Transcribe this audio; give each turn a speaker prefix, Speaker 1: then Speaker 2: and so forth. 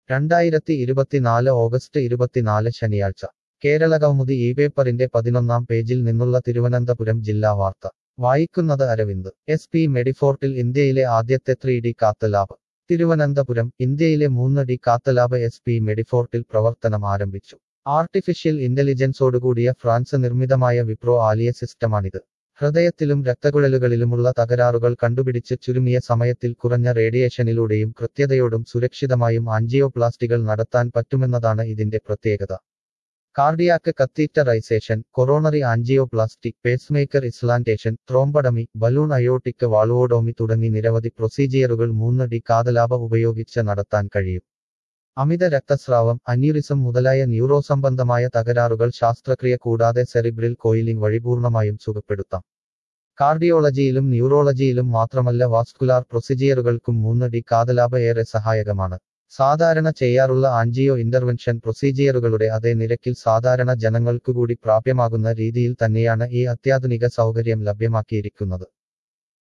Speaker 1: രണ്ടായിരത്തി ഇരുപത്തിനാല് ഓഗസ്റ്റ് ഇരുപത്തിനാല് ശനിയാഴ്ച കേരള കൗമുദി ഈ പേപ്പറിന്റെ പതിനൊന്നാം പേജിൽ നിന്നുള്ള തിരുവനന്തപുരം ജില്ലാ വാർത്ത വായിക്കുന്നത് അരവിന്ദ് എസ് പി മെഡിഫോർട്ടിൽ ഇന്ത്യയിലെ ആദ്യത്തെ three D cath lab Thiruvananthapuram ഇന്ത്യയിലെ മൂന്ന് D cath lab S P മെഡിഫോർട്ടിൽ പ്രവർത്തനം ആരംഭിച്ചു ആർട്ടിഫിഷ്യൽ ഇന്റലിജൻസോടുകൂടിയ ഫ്രാൻസ് നിർമ്മിതമായ വിപ്രോ ആലിയ സിസ്റ്റമാണിത് ഹൃദയത്തിലും രക്തക്കുഴലുകളിലുമുള്ള തകരാറുകൾ കണ്ടുപിടിച്ച് ചുരുങ്ങിയ സമയത്തിൽ കുറഞ്ഞ റേഡിയേഷനിലൂടെയും കൃത്യതയോടും സുരക്ഷിതമായും ആൻജിയോപ്ലാസ്റ്റികൾ നടത്താൻ പറ്റുമെന്നതാണ് ഇതിന്റെ പ്രത്യേകത cardiac catheterisation coronary angioplasty pacemaker implantation thrombectomy balloon aortic valvotomy തുടങ്ങി നിരവധി പ്രൊസീജിയറുകൾ മൂന്ന് ഡി കാതലാപ ഉപയോഗിച്ച് നടത്താൻ കഴിയും അമിത രക്തസ്രാവം അന്യൂറിസം മുതലായ ന്യൂറോസംബന്ധമായ തകരാറുകൾ ശാസ്ത്രക്രിയ കൂടാതെ സെറിബ്രിൽ കോയിലിംഗ് വഴി പൂർണ്ണമായും സുഖപ്പെടുത്താം കാർഡിയോളജിയിലും ന്യൂറോളജിയിലും മാത്രമല്ല വാസ്കുലാർ പ്രൊസീജിയറുകൾക്കും മൂന്ന് ഡി കാതലാപ ഏറെ സഹായകമാണ് സാധാരണ ചെയ്യാറുള്ള ആൻജിയോ ഇന്റർവെൻഷൻ പ്രൊസീജിയറുകളുടെ അതേ നിരക്കിൽ സാധാരണ ജനങ്ങൾക്കുകൂടി പ്രാപ്യമാകുന്ന രീതിയിൽ തന്നെയാണ് ഈ അത്യാധുനിക സൗകര്യം ലഭ്യമാക്കിയിരിക്കുന്നത്